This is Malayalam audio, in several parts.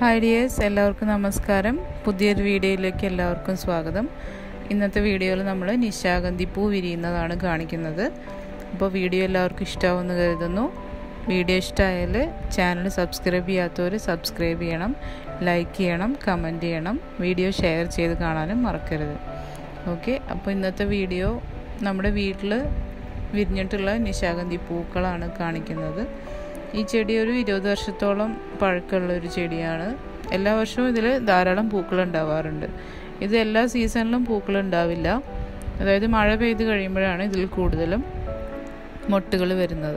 ഹായ് ഡിയേഴ്സ് എല്ലാവർക്കും നമസ്കാരം പുതിയൊരു വീഡിയോയിലേക്ക് എല്ലാവർക്കും സ്വാഗതം ഇന്നത്തെ വീഡിയോയിൽ നമ്മൾ നിശാഗന്ധി പൂ വിരിയുന്നതാണ് കാണിക്കുന്നത് അപ്പോൾ വീഡിയോ എല്ലാവർക്കും ഇഷ്ടമാവുമെന്ന് കരുതുന്നു വീഡിയോ ഇഷ്ടമായാൽ ചാനൽ സബ്സ്ക്രൈബ് ചെയ്യാത്തവർ സബ്സ്ക്രൈബ് ചെയ്യണം ലൈക്ക് ചെയ്യണം കമൻറ്റ് ചെയ്യണം വീഡിയോ ഷെയർ ചെയ്ത് കാണാനും മറക്കരുത് ഓക്കെ അപ്പോൾ ഇന്നത്തെ വീഡിയോ നമ്മുടെ വീട്ടിൽ വിരിഞ്ഞിട്ടുള്ള നിശാഗന്ധി പൂക്കളാണ് കാണിക്കുന്നത് ഈ ചെടി ഒരു ഇരുപത് വർഷത്തോളം പഴക്കമുള്ള ഒരു ചെടിയാണ് എല്ലാ വർഷവും ഇതിൽ ധാരാളം പൂക്കൾ ഉണ്ടാവാറുണ്ട് ഇത് എല്ലാ സീസണിലും പൂക്കൾ ഉണ്ടാവില്ല അതായത് മഴ പെയ്ത് കഴിയുമ്പോഴാണ് ഇതിൽ കൂടുതലും മൊട്ടുകൾ വരുന്നത്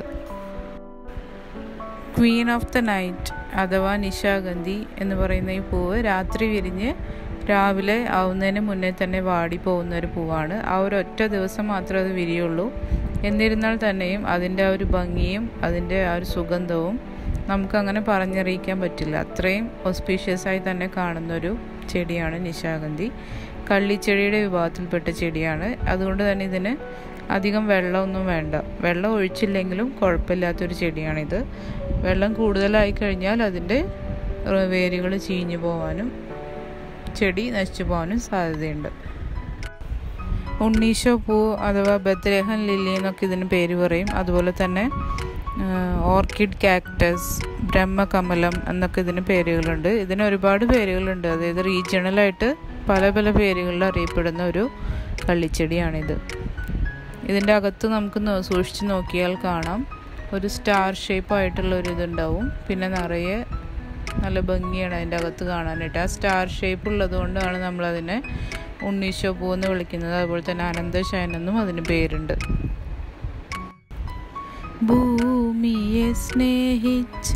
ക്വീൻ ഓഫ് ദ നൈറ്റ് അഥവാ നിശാഗന്ധി എന്ന് പറയുന്ന ഈ പൂവ് രാത്രി വിരിഞ്ഞ് രാവിലെ ആവുന്നതിന് മുന്നേ തന്നെ വാടി പോകുന്ന ഒരു പൂവാണ് ആ ഒരു ഒറ്റ ദിവസം മാത്രമേ അത് വിരിയുള്ളൂ എന്നിരുന്നാൽ തന്നെയും അതിൻ്റെ ആ ഒരു ഭംഗിയും അതിൻ്റെ ആ ഒരു സുഗന്ധവും നമുക്കങ്ങനെ പറഞ്ഞറിയിക്കാൻ പറ്റില്ല അത്രയും ഒസ്പീഷ്യസ് ആയി തന്നെ കാണുന്നൊരു ചെടിയാണ് നിശാഗന്ധി കള്ളിച്ചെടിയുടെ വിഭാഗത്തിൽപ്പെട്ട ചെടിയാണ് അതുകൊണ്ട് തന്നെ ഇതിന് അധികം വെള്ളമൊന്നും വേണ്ട വെള്ളം ഒഴിച്ചില്ലെങ്കിലും കുഴപ്പമില്ലാത്തൊരു ചെടിയാണിത് വെള്ളം കൂടുതലായി കഴിഞ്ഞാൽ അതിൻ്റെ വേരുകൾ ചീഞ്ഞു പോകാനും ചെടി നശിച്ചു പോകാനും സാധ്യതയുണ്ട് ഉണ്ണീശോ പൂ അഥവാ ബദ്രേഹൻ ലില്ലി എന്നൊക്കെ ഇതിന് പേര് പറയും അതുപോലെ തന്നെ ഓർക്കിഡ് കാക്ടസ് ബ്രഹ്മകമലം എന്നൊക്കെ ഇതിന് പേരുകളുണ്ട് ഇതിന് ഒരുപാട് പേരുകളുണ്ട് അതായത് റീജിയണലായിട്ട് പല പല പേരുകളിൽ അറിയപ്പെടുന്ന ഒരു കള്ളിച്ചെടിയാണിത് ഇതിൻ്റെ അകത്ത് നമുക്ക് സൂക്ഷിച്ച് നോക്കിയാൽ കാണാം ഒരു സ്റ്റാർ ഷേപ്പ് ആയിട്ടുള്ള ഒരു ഇതുണ്ടാവും പിന്നെ നിറയെ നല്ല ഭംഗിയാണ് അതിൻ്റെ അകത്ത് കാണാനായിട്ട് ആ സ്റ്റാർ ഷേപ്പ് ഉള്ളത് കൊണ്ടാണ് നമ്മളതിനെ ഉണ്ണീശോ പൂ എന്ന് വിളിക്കുന്നത് അതുപോലെ തന്നെ അനന്തശയൻ എന്നും അതിന് പേരുണ്ട് ഭൂമിയെ സ്നേഹിച്ച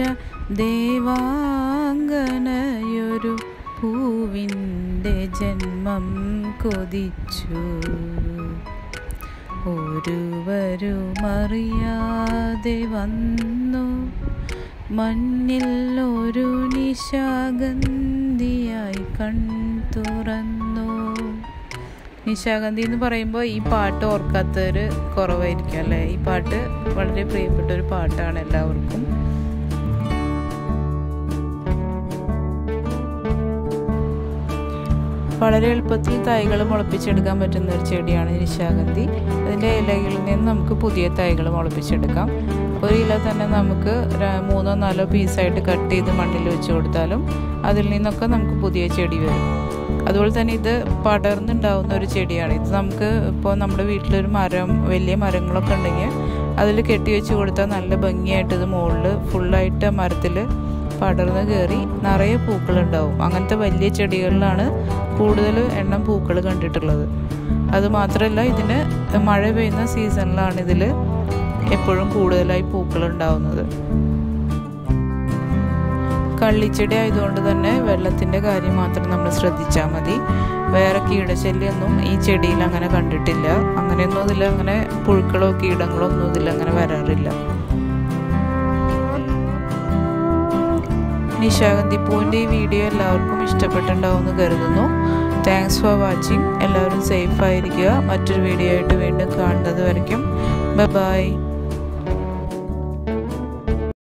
ദേവാംഗനയൊരു പൂവിൻ്റെ ജന്മം കൊതിച്ചു ഒരുവരുമറിയാതെ വന്നു മണ്ണിൽ ഒരു നിശാഗന്ധിയായി കൺ തുറന്നു നിശാഗന്ധി എന്ന് പറയുമ്പോൾ ഈ പാട്ട് ഓർക്കാത്തവർ കുറവായിരിക്കും അല്ലേ ഈ പാട്ട് വളരെ പ്രിയപ്പെട്ട ഒരു പാട്ടാണ് എല്ലാവർക്കും വളരെ എളുപ്പത്തിൽ തൈകൾ മുളപ്പിച്ചെടുക്കാൻ പറ്റുന്ന ഒരു ചെടിയാണ് നിശാഗന്ധി അതിൻ്റെ ഇലകളിൽ നിന്ന് നമുക്ക് പുതിയ തൈകൾ മുളപ്പിച്ചെടുക്കാം ഒരു ഇല തന്നെ നമുക്ക് മൂന്നോ നാലോ പീസായിട്ട് കട്ട് ചെയ്ത് മണ്ണിൽ വെച്ച് കൊടുത്താലും അതിൽ നിന്നൊക്കെ നമുക്ക് പുതിയ ചെടി വരും അതുപോലെ തന്നെ ഇത് പടർന്നുണ്ടാവുന്ന ഒരു ചെടിയാണ് ഇത് നമുക്ക് ഇപ്പോൾ നമ്മുടെ വീട്ടിലൊരു മരം വലിയ മരങ്ങളൊക്കെ ഉണ്ടെങ്കിൽ അതിൽ കെട്ടി വെച്ച് കൊടുത്താൽ നല്ല ഭംഗിയായിട്ട് ഇത് മുകളിൽ ഫുള്ളായിട്ട് മരത്തിൽ പടർന്ന് കയറി നിറയെ പൂക്കളുണ്ടാവും അങ്ങനത്തെ വലിയ ചെടികളിലാണ് കൂടുതൽ എണ്ണം പൂക്കൾ കണ്ടിട്ടുള്ളത് അതുമാത്രമല്ല ഇതിന് മഴ പെയ്യുന്ന സീസണിലാണ് ഇതിൽ എപ്പോഴും കൂടുതലായി പൂക്കൾ ഉണ്ടാവുന്നത് കള്ളിച്ചെടി ആയതുകൊണ്ട് തന്നെ വെള്ളത്തിൻ്റെ കാര്യം മാത്രം നമ്മൾ ശ്രദ്ധിച്ചാൽ മതി വേറെ കീടശല്യമൊന്നും ഈ ചെടിയിൽ അങ്ങനെ കണ്ടിട്ടില്ല അങ്ങനെയൊന്നും ഇതിൽ അങ്ങനെ പുഴുക്കളോ കീടങ്ങളോ ഒന്നും ഇതിൽ അങ്ങനെ വരാറില്ല നിശാഗന്ധി പൂവിൻ്റെ ഈ വീഡിയോ എല്ലാവർക്കും ഇഷ്ടപ്പെട്ടിട്ടുണ്ടാവുമെന്ന് കരുതുന്നു താങ്ക്സ് ഫോർ വാച്ചിങ് എല്ലാവരും സേഫ് ആയിരിക്കുക മറ്റൊരു വീഡിയോ ആയിട്ട് വീണ്ടും കാണുന്നത് വരയ്ക്കും ബൈ